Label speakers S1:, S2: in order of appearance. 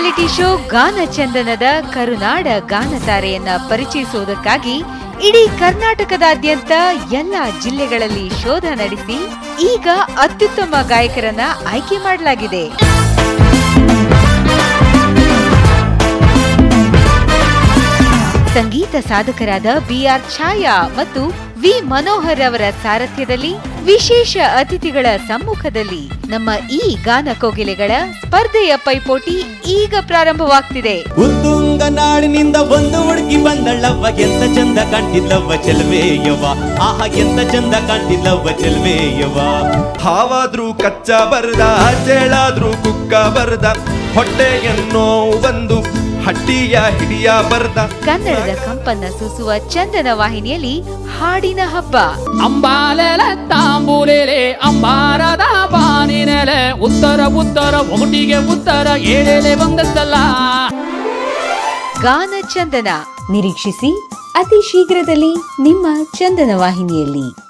S1: reality show ಗಾನ ಚಂದನದ ಕರುನಾಡ ಗಾನತಾರೆಯನ್ನ ಪರಿಚಯಿಸುವುದಕ್ಕಾಗಿ ಇಡೀ ಕರ್ನಾಟಕದಾದ್ಯಂತ ಎಲ್ಲ ಜಿಲ್ಲೆಗಳಲ್ಲಿ ಶೋಧ ನಡೆಸಿ ಈಗ ಅತ್ಯುತ್ತಮ ಗಾಯಕರನ್ನ ಆಯ್ಕೆ ಮಾಡಲಾಗಿದೆ ಸಂಗೀತ ಸಾಧಕರಾದ ಬಿಆರ್ ಛಾಯಾ ಮತ್ತು ವಿ ಮನೋಹರ್ ಅವರ ಸಾರಥ್ಯದಲ್ಲಿ ವಿಶೇಷ ಅತಿಥಿಗಳ ಸಮ್ಮುಖದಲ್ಲಿ ನಮ್ಮ ಈ ಗಾನ ಕೋಗಿಲೆಗಳ ಸ್ಪರ್ಧೆಯ ಪೈಪೋಟಿ ಈಗ ಪ್ರಾರಂಭವಾಗ್ತಿದೆ
S2: ಉತ್ತುಂಗ ನಾಡಿನಿಂದ ಒಂದು ಹುಡುಗಿ ಬಂದಳವ್ವ ಎಂತ ಚಂದ ಕಾಣ್ತಿದ್ದವ್ವ ಚೆಲ್ವೇಯವ್ವ ಆಹ ಎಂತ ಚಂದ ಕಾಣ್ತಿದ್ದವ್ವ ಚೆಲ್ವೇಯವ್ವ
S3: ಹಾವಾದ್ರೂ ಕಚ್ಚ ಬರ್ದ ಚೇಳಾದ್ರೂ ಕುಕ್ಕ ಬರ್ದ ಹೊಟ್ಟೆಯನ್ನೋ ಬಂದು ಹಟ್ಟಿಯ ಹಿಡಿಯ ಬರ್ದ
S1: ಕನ್ನಡದ ಕಂಪನ್ನ ಸೂಸುವ ಚಂದನ ವಾಹಿನಿಯಲ್ಲಿ ಹಾಡಿನ ಹಬ್ಬ
S4: ಅಂಬಾಲೆಲೆ ತಾಂಬೂಲೆಲೆ ಅಂಬಾರದ ಬಾನಿನೆಲೆ ಉತ್ತರ ಉತ್ತರ ಒಗಟಿಗೆ ಉತ್ತರ ಏಳೆಲೆ ಬಂದದ್ದಲ್ಲ
S1: ಗಾನ ಚಂದನ ನಿರೀಕ್ಷಿಸಿ ಅತಿ ಶೀಘ್ರದಲ್ಲಿ ನಿಮ್ಮ ಚಂದನ ವಾಹಿನಿಯಲ್ಲಿ